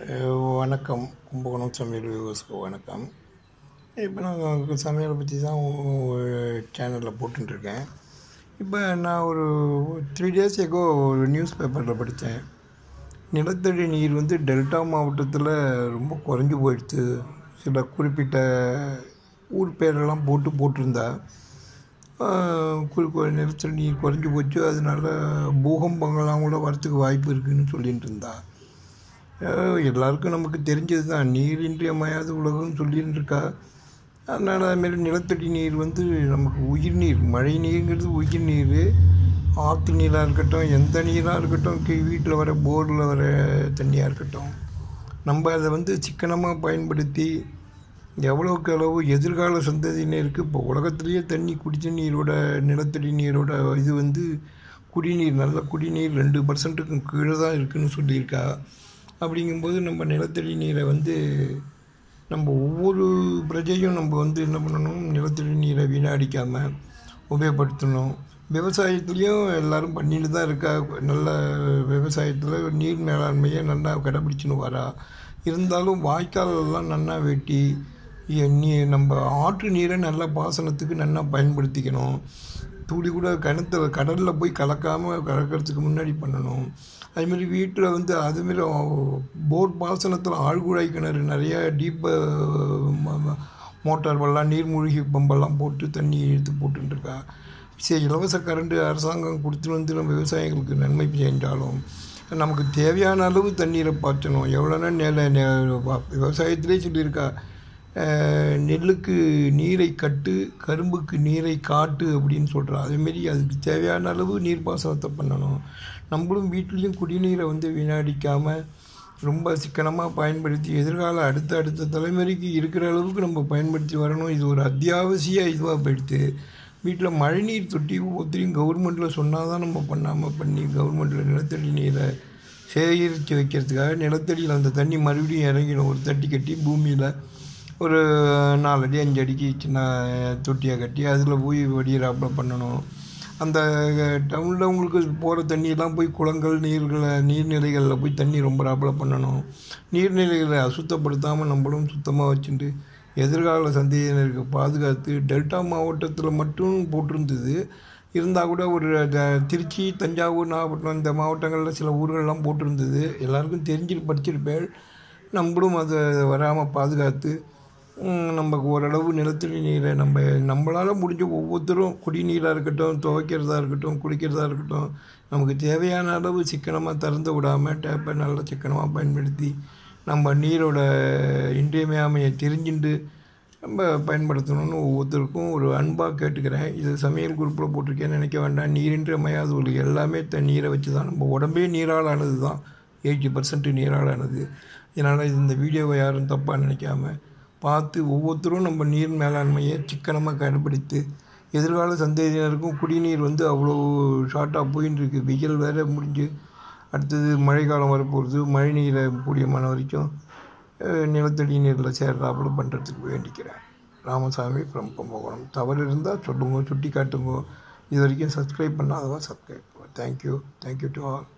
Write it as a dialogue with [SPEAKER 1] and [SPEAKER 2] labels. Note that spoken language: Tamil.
[SPEAKER 1] அஹ் வணக்கம் கும்பகோணம் சமையல் வியூவர்ஸ்க்கு வணக்கம் இப்போ நான் சமையலை பற்றி தான் சேனலில் போட்டுருக்கேன் இப்போ நான் ஒரு த்ரீ டேஸ் எகோ ஒரு நியூஸ் பேப்பரில் படித்தேன் நிலத்தடி நீர் வந்து டெல்டா மாவட்டத்தில் ரொம்ப குறைஞ்சி போயிடுச்சு சில குறிப்பிட்ட ஊர் பேரெல்லாம் போட்டு போட்டிருந்தா ஆஹ் குறி கு- நிலத்தடி நீர் குறைஞ்சி போச்சு அதனால பூகம்பங்கள்லாம் கூட வரத்துக்கு வாய்ப்பு இருக்குதுன்னு சொல்லிட்டு இருந்தா அஹ் எல்லாருக்கும் நமக்கு தெரிஞ்சது தான் நீர் இன்றியமையாத உலகம்னு சொல்லிட்டு இருக்கா அதனால் அதுமாரி நிலத்தடி நீர் வந்து நமக்கு உயிர் நீர் மழை நீருங்கிறது உயிர் நீர் ஆற்று நீராக இருக்கட்டும் எந்த நீராக இருக்கட்டும் கீ- வீட்டில் வர போரில் வர தண்ணியாக இருக்கட்டும் நம்ம அதை வந்து சிக்கனமாக பயன்படுத்தி எவ்வளோக்கு அளவு எதிர்கால சந்ததியினருக்கு இப்போ உலகத்திலேயே தண்ணி குடிச்ச நீரோட நிலத்தடி நீரோட இது வந்து குடிநீர் நல்ல குடிநீர் ரெண்டு பர்சன்ட்டுக்கு கீழே தான் இருக்குன்னு சொல்லியிருக்கா அப்படிங்கும்போது நம்ம நிலத்தடி நீரை வந்து நம்ம ஒவ்வொரு பிரஜையும் நம்ம வந்து என்ன பண்ணணும் நிலத்தடி நீரை வீணடிக்காமல் உபயோகப்படுத்தணும் விவசாயத்துலேயும் எல்லாரும் பண்ணிட்டு தான் இருக்கா நல்ல விவசாயத்தில் நீர் மேலாண்மையை நல்லா கடைப்பிடிச்சின்னு வரா இருந்தாலும் வாய்க்காலெல்லாம் நல்லா வெட்டி எ- நீ நம்ம ஆற்று நீரை நல்லா பாசனத்துக்கு நல்லா பயன்படுத்திக்கணும் துளி கூட கிணத்துல கடலில் போய் கலக்காமல் கலக்கிறதுக்கு முன்னாடி பண்ணணும் அதுமாரி வீட்டில் வந்து அதுமாரி போர் பாசனத்தில் ஆழ்குழாய் கிணறு நிறைய டீப் மோட்டார் வெள்ளம் நீர்மூழ்கி பம்பெல்லாம் போட்டு தண்ணி இழுத்து போட்டுருக்கா சரி இலவச கரண்ட் அரசாங்கம் கொடுத்துட்டு வந்து நம்ம விவசாயிகளுக்கு நன்மை செஞ்சாலும் நமக்கு தேவையான அளவு தண்ணீரை பாய்ச்சணும் எவ்வளோனா நில நெ- வ- விவசாயத்திலே சொல்லியிருக்கா அஹ், நெல்லுக்கு நீரை கட்டு கரும்புக்கு நீரை காட்டு அப்படின்னு சொல்கிறா அதேமாரி அதுக்கு தேவையான அளவு நீர்ப்பாசனத்தை பண்ணணும் நம்மளும் வீட்லேயும் குடிநீரை வந்து வீணடிக்காமல் ரொம்ப சிக்கனமாக பயன்படுத்தி எதிர்கால அடுத்த அடுத்த தலைமுறைக்கு இருக்கிற அளவுக்கு நம்ம பயன்படுத்தி வரணும் இது ஒரு அத்தியாவசிய இதுவாக போயிடுது வீட்டில் மழைநீர் தொட்டி ஒவ்வொருத்தரையும் கவர்மெண்ட்டில் சொன்னால் தான் நம்ம பண்ணாமல் பண்ணி கவர்மெண்ட்டில் நிலத்தடி நீரை சேகரித்து வைக்கிறதுக்காக நிலத்தடியில் அந்த தண்ணி மறுபடியும் இறங்கிடும் ஒரு தட்டி கட்டி பூமியில் ஒரு நாலடி அஞ்சு அடிக்கு சின்ன தொட்டியாக கட்டி அதில் போய் வடிகிறாப்புல பண்ணணும் அந்த டவுனில் உங்களுக்கு போகிற தண்ணியெல்லாம் போய் குளங்கள் நீர்களை நீர்நிலைகளில் போய் தண்ணி ரொம்ப ராப்பில் பண்ணணும் நீர்நிலைகளை அசுத்தப்படுத்தாமல் நம்மளும் சுத்தமாக வச்சுட்டு எதிர்கால சந்ததியினருக்கு பாதுகாத்து டெல்டா மாவட்டத்தில் மட்டும் போட்டிருந்தது இருந்தால் கூட ஒரு த- திருச்சி தஞ்சாவூர் நாகப்பட்டினம் இந்த மாவட்டங்களில் சில ஊர்கள்லாம் போட்டிருந்தது எல்லாருக்கும் தெரிஞ்சிட்டு படிச்சிருப்பேன் நம்மளும் அதை வராமல் பாதுகாத்து ம், நமக்கு ஓரளவு நிலத்தடி நீரை நம்ம நம்மளால் முடிஞ்ச ஒவ்வொருத்தரும் குடிநீராக இருக்கட்டும் துவைக்கிறதா இருக்கட்டும் குடிக்கிறதா இருக்கட்டும் நமக்கு தேவையான அளவு சிக்கனமாக திறந்து விடாமல் டேப்பை நல்லா சிக்கனமாக பயன்படுத்தி நம்ம நீரோட இன்றியமையாமையை தெரிஞ்சுட்டு நம்ம பயன்படுத்தணும்னு ஒவ்வொருத்தருக்கும் ஒரு அன்பாக கேட்டுக்கிறேன் இது சமையல் குரூப்பில் போட்டிருக்கேன்னு நினைக்க வேண்டாம் நீரின்றி அமையாது ஒரு எல்லாமே த நீரை வச்சு தான் நம்ம உடம்பே நீரால் ஆனது தான் எயிட்டி பர்சன்ட் நீரால் ஆனது இதனால் இந்த வீடியோவை யாரும் தப்பாக நினைக்காம பார்த்து ஒவ்வொருத்தரும் நம்ம நீர் மேலாண்மையை சிக்கனமாக கடைப்பிடித்து எதிர்கால சந்ததியினருக்கும் குடிநீர் வந்து அவ்வளோ ஷார்ட்டாக போயின்னு இருக்கு வெயில் வேற முடிஞ்சு அடுத்தது மழைக்காலம் வரப்போகிறது மழை நீரை கூடியமான வரைக்கும் அஹ், நிலத்தடி நீரில் சேர்றாப்புல பண்ணுறதுக்கு வேண்டிக்கிறேன் ராமசாமி ஃப்ரம் கும்பகோணம் தவறு இருந்தால் சொல்லுங்க சுட்டி காட்டுங்க இது வரைக்கும் சப்ஸ்கிரைப் பண்ணாதவா subscribe thank you thank you to all